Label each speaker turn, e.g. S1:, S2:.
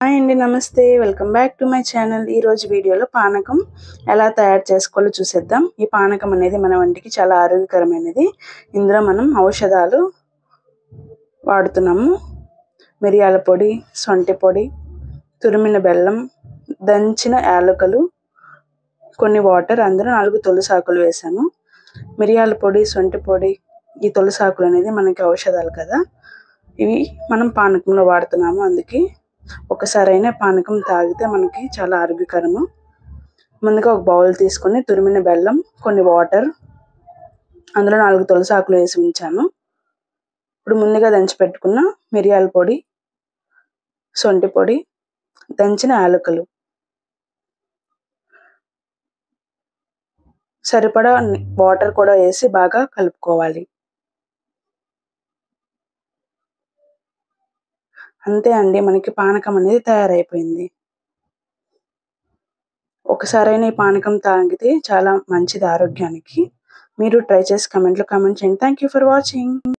S1: hi అండి నమస్తే welcome back to my channel ఈరోజు వీడియోలో పానకం ఎలా తయారు చేసుకోవాలో చూసేద్దాం ఈ పానకం అనేది మన వంటికి చాలా ఆరోగ్యకరమైనది ఇందులో మనం ఔషధాలు వాడుతున్నాము మిరియాల పొడి సొంటి పొడి తురిమిన బెల్లం దంచిన యాలకులు కొన్ని వాటర్ అందులో నాలుగు తులసాకులు వేసాను మిరియాల పొడి సొంటి పొడి ఈ తులసాకులు అనేది మనకి ఔషధాలు కదా ఇవి మనం పానకంలో వాడుతున్నాము అందుకే ఒకసారైనా పానకం తాగితే మనకి చాలా ఆరోగ్యకరము ముందుగా ఒక బౌల్ తీసుకొని తురిమిన బెల్లం కొన్ని వాటర్ అందులో నాలుగు తులసి ఆకులు వేసి ఉంచాను ఇప్పుడు ముందుగా దంచి పెట్టుకున్న మిరియాల పొడి సొంటి పొడి దంచిన యాలకులు సరిపడా వాటర్ కూడా వేసి బాగా కలుపుకోవాలి అంతే అండి మనకి పానకం అనేది తయారైపోయింది ఒకసారైనా ఈ పానకం తాగితే చాలా మంచిది ఆరోగ్యానికి మీరు ట్రై చేసి కమెంట్లో కామెంట్ చేయండి థ్యాంక్ యూ ఫర్ వాచింగ్